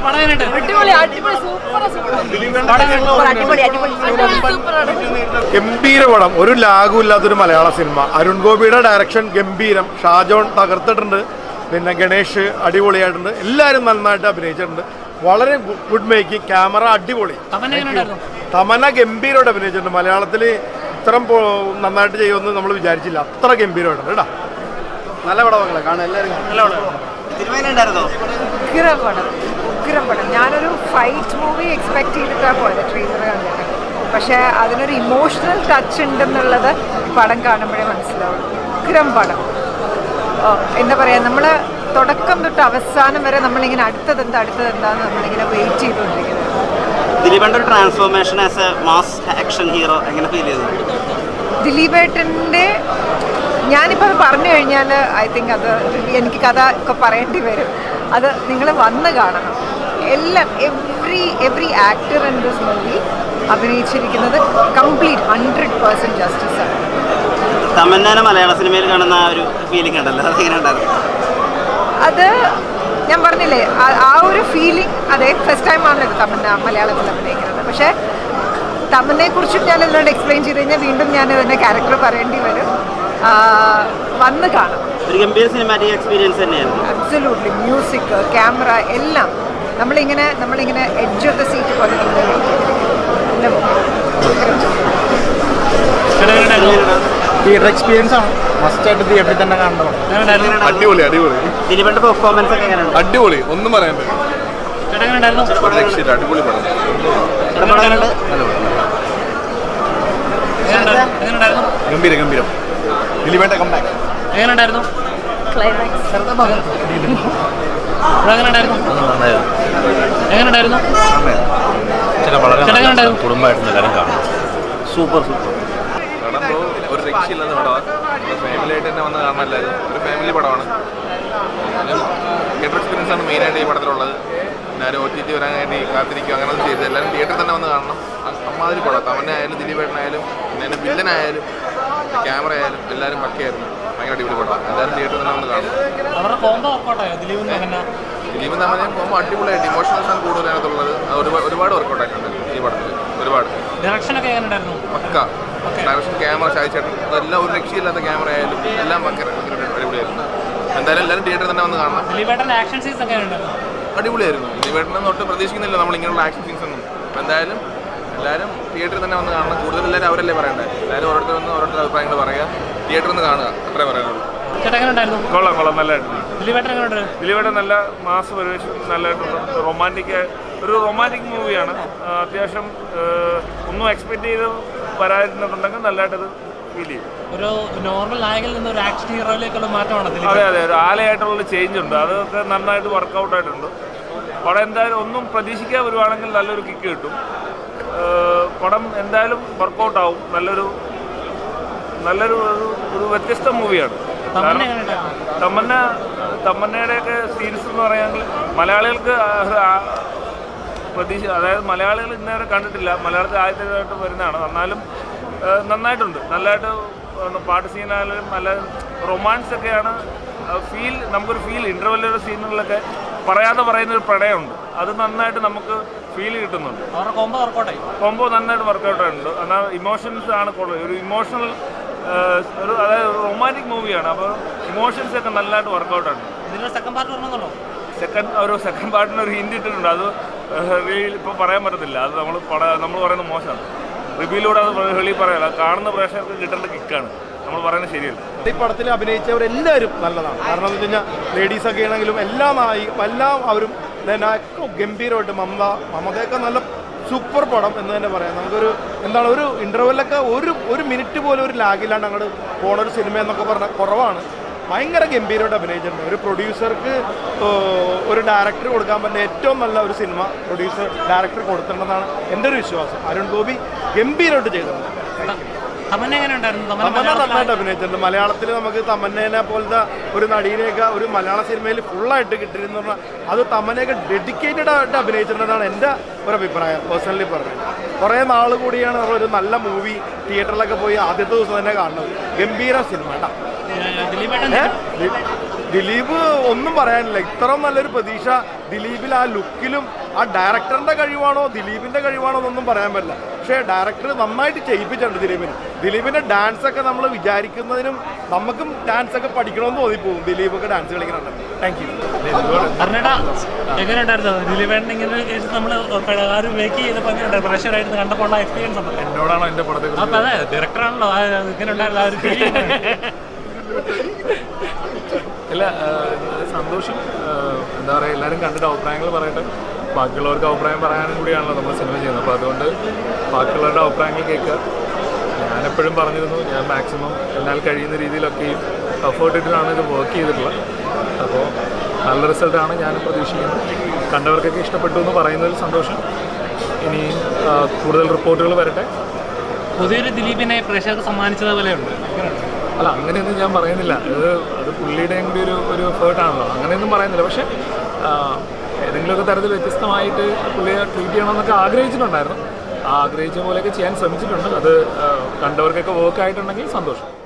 അടിപൊളി അടിപൊളി സൂപ്പർ അടിപൊളി അടിപൊളി ഗംഭീര പടം ഒരു ലാഗും ഇല്ലാത്തൊരു മലയാള സിനിമ അരുൺ ഗോപിയുടെ ഡയറക്ഷൻ ഗംഭീരം ഷാജോൺ തകർത്തിട്ടുണ്ട് പിന്നെ ഗണേഷ് അടിപൊളിയായിട്ടുണ്ട് എല്ലാവരും നന്നായിട്ട് അഭിനയിച്ചിട്ടുണ്ട് വളരെ ഗുഡ് മേക്കിംഗ് ക്യാമറ അടിപൊളി തമന ഗംഭീരമായിട്ട് അഭിനയിച്ചിട്ടുണ്ട് മലയാളത്തിൽ ഇത്രയും പോ- നന്നായിട്ട് ചെയ്യുമെന്ന് നമ്മൾ വിചാരിച്ചില്ല അത്ര ഗംഭീരമായിട്ടുണ്ട് കേട്ടോ നല്ല പടമല്ലേ കാണാൻ എല്ലാവരും തിരുമേനുണ്ടായിരുന്നോ ഉഗ്രപടം ഉഗ്രപടം ഞാനൊരു ഫൈറ്റ് മൂവി എക്സ്പെക്ട് ചെയ്തിട്ടാണ് പോയത് ട്രെയിലർ കണ്ടിട്ട് പക്ഷേ അതിനൊരു ഇമോഷണൽ ടച്ച് ഉണ്ടെന്നുള്ളത് പടം കാണുമ്പോഴേ മനസ്സിലാവും ഉഗ്രം പടം ഓ, എന്താ പറയുക നമ്മൾ തുടക്കം തൊട്ട് അവസാനം വരെ നമ്മളിങ്ങനെ അടുത്തത് എന്താ അടുത്തത് എന്താന്ന് നമ്മളിങ്ങനെ വെയിറ്റ് ചെയ്തുകൊണ്ടിരിക്കുന്നത് ദിലീപന്റെ ഒരു transformation as a mass action hero എങ്ങനെ ഫീൽ ചെയ്തു ദിലീപേട്ടൻ്റെ ഞാനിപ്പോൾ അത് പറഞ്ഞു കഴിഞ്ഞാൽ ഐ തിങ്ക് അത് എനിക്ക് കഥ ഒക്കെ പറയേണ്ടി വരും അത് നിങ്ങൾ വന്ന് കാണണം എല്ലാം every every actor in this movie അഭിനയിച്ചിരിക്കുന്നത് കംപ്ലീറ്റ് ഹൺഡ്രഡ് പേഴ്സൻറ്റ് ജസ്റ്റിസ് ആണ് തമന്നാനെ മലയാള സിനിമയിൽ കാണുന്ന ആ ഒരു ഫീലിംഗ് ഉണ്ടല്ലോ അതെങ്ങനെ ഉണ്ടായിരുന്നു അത് ഞാൻ പറഞ്ഞില്ലേ ആ- ആ ഒരു ഫീലിംഗ് അതെ ഫസ്റ്റ് ടൈം ആണല്ലോ ഇത് തമന്ന മലയാളത്തിൽ അഭിനയിക്കുന്നത് പക്ഷേ തമന്നയെ കുറിച്ചും ഞാൻ ഇതിനോട് എക്സ്പ്ലെയിൻ ചെയ്ത് കഴിഞ്ഞാൽ വീണ്ടും ഞാൻ ഇതിൻ്റെ ക്യാരക്ടർ പറയേണ്ടി വരും ആ, വന്ന് കാണാം ഒരു ഗംഭീര സിനിമാറ്റിക് എക്സ്പീരിയൻസ് തന്നെയായിരുന്നു അബ്സല്യൂട്ട്ലി മ്യൂസിക് ക്യാമറ എല്ലാം നമ്മളിങ്ങനെ നമ്മളിങ്ങനെ എഡ്ജ് ഓഫ് ദ സീറ്റ് പോലെ നമ്മൾ തിയേറ്റർ എക്സ്പീരിയൻസ് ആണ് മസ്റ്റ് ആയിട്ട് തിയേറ്ററിൽ തന്നെ കാണണം അടിപൊളി അടിപൊളി ദിലീപന്റെ പെർഫോമൻസ് ഒക്കെ എങ്ങനെയുണ്ട് അടിപൊളി ഒന്നും പറയാൻ രക്ഷയില്ല അടിപൊളി പടം ഗംഭീരം ഗംഭീരം ദിലീപേട്ട കമ്പാക്ക് എങ്ങനെയുണ്ടായിരുന്നു ക്ലൈമാക്സ് എങ്ങനെയുണ്ടായിരുന്നു എങ്ങനെയുണ്ടായിരുന്നു ചില വളരെ ചേട്ടാ, എങ്ങനെയുണ്ടായിരുന്നു? കുടുംബമായിട്ട് എല്ലാവരും കാണും സൂപ്പർ സൂപ്പർ പടം ബ്രോ ഒരു രക്ഷയില്ലാത്ത പടമാണ് ഫാമിലി ആയിട്ട് തന്നെ വന്ന് കാണാൻ എല്ലാവരും ഒരു ഫാമിലി പടമാണ് തിയേറ്റർ എക്സ്പീരിയൻസ് ആണ് മെയിനായിട്ട് ഈ പടത്തിലുള്ളത് എല്ലാവരും ഒ ടി ടി വരാൻ വേണ്ടി കാത്തിരിക്കും അങ്ങനെ ഒന്നും ചെയ്ത് എല്ലാവരും തിയേറ്ററിൽ തന്നെ വന്ന് കാണണം അ- അമ്മാതിരി പടം തമന്നെ ആയാലും ദിലീപേട്ടനായാലും പിന്നെ അതിൻ്റെ വില്ലനായാലും ക്യാമറ ആയാലും എല്ലാവരും പക്കയായിരുന്നു ഭയങ്കര അടിപൊളി പടം എല്ലാവരും തിയേറ്ററിൽ തന്നെ വന്ന് കാണണം അവരുടെ കോമ്പോ വർക്കൗട്ടായോ ദിലീപും തന്നെ ദിലീപും തമനയും പോകുമ്പോൾ അടിപൊളിയായിട്ട് ഇമോഷണൽസ് ആണ് കൂടുതൽ അതിനകത്തുള്ളത് അത് ഒരുപാട് ഒരുപാട് വർക്കൗട്ട് ആയിട്ടുണ്ട് ഈ പടത്തിൽ ഒരുപാട് ഡയറക്ഷനൊക്കെ എങ്ങനെയുണ്ടായിരുന്നു പക്ക ഡയറക്ഷൻ ക്യാമറ ഷായിച്ചേട്ടൻ അതെല്ലാം ഒരു രക്ഷയില്ലാത്ത ക്യാമറ ആയാലും എല്ലാം ഭയങ്കര ഭയങ്കര അടിപൊളിയായിരുന്നു എന്തായാലും എല്ലാവരും തിയേറ്ററിൽ തന്നെ വന്ന് കാണണം ദിലീപേട്ടൻ്റെ ആക്ഷൻ സീൻസ് ഒക്കെ എങ്ങനെയുണ്ടായിരുന്നു അടിപൊളിയായിരുന്നു ദിലീപേട്ടനെ തൊട്ട് പ്രതീക്ഷിക്കുന്നില്ല നമ്മൾ ഇങ്ങനെയുള്ള ആക്ഷൻ സീൻസ് ഒന്നും അപ്പോൾ എന്തായാലും എല്ലാവരും തിയേറ്ററിൽ തന്നെ വന്ന് കാണണം കൂടുതൽ എല്ലാവരും അവരല്ലേ പറയണ്ടേ എല്ലാവരും ഓരോരുത്തർ വന്ന് ഓരോരുത്തർ അഭിപ്രായങ്ങൾ പറയുക തിയേറ്ററിൽ നിന്ന് കാണുക അത്രേ പറയാനുള്ളൂ ചേട്ടാ എങ്ങനെയുണ്ടായിരുന്നു കൊള്ളാം കൊള്ളാം നല്ലതായിട്ടുണ്ട് ദിലീപേട്ടൻ എങ്ങനെയുണ്ട് ദിലീപേട്ടൻ നല്ല മാസ് പരിവേഷം നല്ലതായിട്ടുണ്ട് റൊമാൻറ്റിക് ഒരു റൊമാൻറ്റിക് മൂവിയാണ് അത്യാവശ്യം ആ, ഒന്നും എക്സ്പെക്ട് ചെയ്ത് വരാതിരുന്നിട്ടുണ്ടെങ്കിൽ നല്ലതായിട്ടത് ഫീൽ ചെയ്യും ഒരു നോർമൽ നായകനിൽ നിന്ന് ഒരു ആക്ഷൻ ഹീറോയിലേക്കുള്ള മാറ്റമാണ് ദിലീപ് അതെ അതെ ഒരു ആലയായിട്ടുള്ള ചേഞ്ച് ഉണ്ട് അതൊക്കെ നന്നായിട്ട് വർക്കൗട്ട് ആയിട്ടുണ്ട് പടം എന്തായാലും ഒന്നും പ്രതീക്ഷിക്കാതെ വരുവാണെങ്കിൽ നല്ലൊരു കിക്ക് കിട്ടും ആ, പടം എന്തായാലും വർക്കൗട്ട് ആവും നല്ലൊരു നല്ലൊരു ഒരു- ഒരു വ്യത്യസ്ത മൂവിയാണ് തമന്ന എങ്ങനെയുണ്ടായിരുന്നു തമന്ന തമന്നയുടെയൊക്കെ സീൻസ് എന്ന് പറയുകയാണെങ്കിൽ മലയാളികൾക്ക് ആ- ആ- പ്രതീക്ഷ അതായത് മലയാളികൾ ഇന്നേവരെ കണ്ടിട്ടില്ല മലയാളത്തിൽ ആദ്യത്തേതായിട്ട് വരുന്നതാണ് എന്നാലും ആ, നന്നായിട്ടുണ്ട് നല്ലതായിട്ട് ഒന്ന് പാട്ട് സീനായാലും നല്ല റൊമാൻസ് ഒക്കെയാണ് ഫീൽ നമുക്കൊരു ഫീൽ ഇൻ്റർവെല്ലുള്ള സീനുകളിലൊക്കെ പറയാതെ പറയുന്നൊരു പ്രണയമുണ്ട് അത് നന്നായിട്ട് നമുക്ക് ഫീൽ കിട്ടുന്നുണ്ട് അവരുടെ കോമ്പോ വർക്കൗട്ടായി കോമ്പോ നന്നായിട്ട് വർക്കൗട്ട് ആയിട്ടുണ്ട് എന്നാൽ ഇമോഷൻസ് ആണ് കൂടുതൽ ഒരു ഇമോഷണൽ ഒരു അതായത് റൊമാൻറ്റിക് മൂവിയാണ് അപ്പോൾ ഇമോഷൻസ് ഒക്കെ നല്ലതായിട്ട് വർക്കൗട്ട് ആണ് ഇതിന്റെ സെക്കൻഡ് പാർട്ട് വരണമെന്നുണ്ടോ സെക്കൻഡ് ഒരു സെക്കൻഡ് പാർട്ടിന് ഒരു ഹിന്റ് ഇട്ടിട്ടുണ്ട് അത് റിവ്യൂയിൽ ഇപ്പോൾ പറയാൻ പറ്റത്തില്ല അത് നമ്മൾ പട നമ്മൾ പറയുന്നത് മോശമാണ് റിവ്യൂയിലൂടെ അത് വെളിയിൽ പറയാം അത് കാണുന്ന പ്രേക്ഷകർക്ക് കിട്ടേണ്ട കിക്കാണ് നമ്മൾ പറയുന്നത് ശരിയല്ല ഈ പടത്തിൽ അഭിനയിച്ചവരെല്ലാവരും നല്ലതാണ് കാരണം എന്ന് വെച്ച് കഴിഞ്ഞാൽ ലേഡീസ് ഒക്കെ ആണെങ്കിലും എല്ലാം ആയി എല്ലാം അവരും then ആ ഗംഭീരമായിട്ട് മമത മമതയൊക്കെ നല്ല സൂപ്പർ പടം എന്ന് തന്നെ പറയാം നമുക്കൊരു എന്താണ് ഒരു ഇൻ്റർവെല്ലൊക്കെ ഒരു ഒരു മിനിറ്റ് പോലും ഒരു ലാഗില്ലാണ്ട് അങ്ങോട്ട് പോണ ഒരു സിനിമ എന്നൊക്കെ പറഞ്ഞാൽ കുറവാണ് ഭയങ്കര ഗംഭീരമായിട്ട് അഭിനയിച്ചിട്ടുണ്ട് ഒരു പ്രൊഡ്യൂസർക്ക് ഒരു ഡയറക്ടർ കൊടുക്കാൻ പറ്റുന്ന ഏറ്റവും നല്ല ഒരു സിനിമ പ്രൊഡ്യൂസർ ഡയറക്ടർ കൊടുത്തിട്ടുണ്ടെന്നാണ് എൻ്റെ ഒരു വിശ്വാസം അരുൺ ഗോപി ഗംഭീരമായിട്ട് ചെയ്തിട്ടുണ്ട് തമന്ന എങ്ങനെയുണ്ടായിരുന്നു തമന്ന തമന്ന മലയാളത്തിൽ നന്നായിട്ട് അഭിനയിച്ചിട്ടുണ്ട് മലയാളത്തിൽ നമുക്ക് തമന്നേനെ പോലത്തെ ഒരു നടീനെയൊക്കെ ഒരു മലയാള സിനിമയിൽ ഫുള്ളായിട്ട് കിട്ടിയിരുന്നു പറഞ്ഞാൽ അത് തമനയൊക്കെ ഡെഡിക്കേറ്റഡ് ആയിട്ട് അഭിനയിച്ചിട്ടുണ്ടെന്നാണ് എൻ്റെ ഒരു അഭിപ്രായം പേഴ്സണലി പറഞ്ഞത് കുറേ നാൾ കൂടിയാണ് നമ്മൾ ഒരു നല്ല മൂവി തിയേറ്ററിലൊക്കെ പോയി ആദ്യത്തെ ദിവസം തന്നെ കാണുന്നത് ഗംഭീര സിനിമ കേട്ടോ ദിലീപേട്ടൻ ഏ? ദിലീപ് ഒന്നും പറയാനില്ല ഇത്ര നല്ലൊരു പ്രതീക്ഷ ദിലീപിൽ ആ ലുക്കിലും ആ ഡയറക്ടറിന്റെ കഴിവാണോ ദിലീപിന്റെ കഴിവാണോ എന്നൊന്നും പറയാൻ പറ്റില്ല പക്ഷേ ഡയറക്ടർ നന്നായിട്ട് ചെയ്യിപ്പിച്ചിട്ടുണ്ട് ദിലീപിന് ദിലീപിന്റെ ഡാൻസ് ഒക്കെ നമ്മൾ വിചാരിക്കുന്നതിനും നമുക്കും ഡാൻസ് ഒക്കെ പഠിക്കണമെന്ന് തോന്നിപ്പോകും ദിലീപ് ഒക്കെ ഡാൻസ് കളിക്കുന്നുണ്ട് താങ്ക് യു അർണേടാ എങ്ങനെയുണ്ടായിരുന്നു ദിലീപേട്ടൻ ഇങ്ങനെ ഒരു കേസ് നമ്മൾ ആ ഒരു മേക്ക് ചെയ്തപ്പോൾ എങ്ങനെയുണ്ടായിരുന്നു പ്രഷറായിട്ട് കണ്ടപ്പോൾ ഉള്ള എക്സ്പീരിയൻസ് ഉണ്ടല്ലോ എന്നോടാണോ എൻ്റെ പടത്തെ അപ്പൊ അതെ ഡയറക്ടറാണല്ലോ ആ ഇങ്ങനെ ഉണ്ടായിരുന്ന ആ ഒരു ഫീലിംഗ് ഇല്ല ഏഹ്, സന്തോഷം ഏഹ്, എന്താ പറയുക എല്ലാവരും കണ്ടിട്ട് അഭിപ്രായങ്ങൾ പറയട്ടെ ബാക്കിയുള്ളവർക്ക് അഭിപ്രായം പറയാനും കൂടിയാണല്ലോ നമ്മൾ സിനിമ ചെയ്യുന്നത് അപ്പോൾ അതുകൊണ്ട് ബാക്കിയുള്ളവരുടെ അഭിപ്രായങ്ങൾ കേൾക്കുക ഞാനെപ്പോഴും പറഞ്ഞിരുന്നു ഞാൻ മാക്സിമം എന്നാൽ കഴിയുന്ന രീതിയിലൊക്കെയും എഫേർട്ട് ഇട്ടിട്ടാണ് ഇത് വർക്ക് ചെയ്തിട്ടുള്ളത് അപ്പോൾ നല്ല റിസൾട്ടാണ് ഞാൻ പ്രതീക്ഷിക്കുന്നത് കണ്ടവർക്കൊക്കെ ഇഷ്ടപ്പെട്ടു എന്ന് പറയുന്നതിൽ സന്തോഷം ഇനി ആ, കൂടുതൽ റിപ്പോർട്ടുകൾ വരട്ടെ പുതിയൊരു ദിലീപിനെ പ്രേക്ഷകർക്ക് സമ്മാനിച്ചത് പോലെയുണ്ട് അല്ല അങ്ങനെയൊന്നും ഞാൻ പറയുന്നില്ല അത് അത് പുള്ളിയുടെയും കൂടി ഒരു ഒരു എഫേർട്ടാണല്ലോ അങ്ങനെയൊന്നും പറയുന്നില്ല പക്ഷേ ആ, ഏതെങ്കിലുമൊക്കെ തരത്തിൽ വ്യത്യസ്തമായിട്ട് പുള്ളിയെ ട്രീറ്റ് ചെയ്യണമെന്നൊക്കെ ആഗ്രഹിച്ചിട്ടുണ്ടായിരുന്നു ആ ആഗ്രഹിച്ച പോലെയൊക്കെ ചെയ്യാൻ ശ്രമിച്ചിട്ടുണ്ട് അത് ആ, കണ്ടവർക്കൊക്കെ വർക്ക് ആയിട്ടുണ്ടെങ്കിൽ സന്തോഷം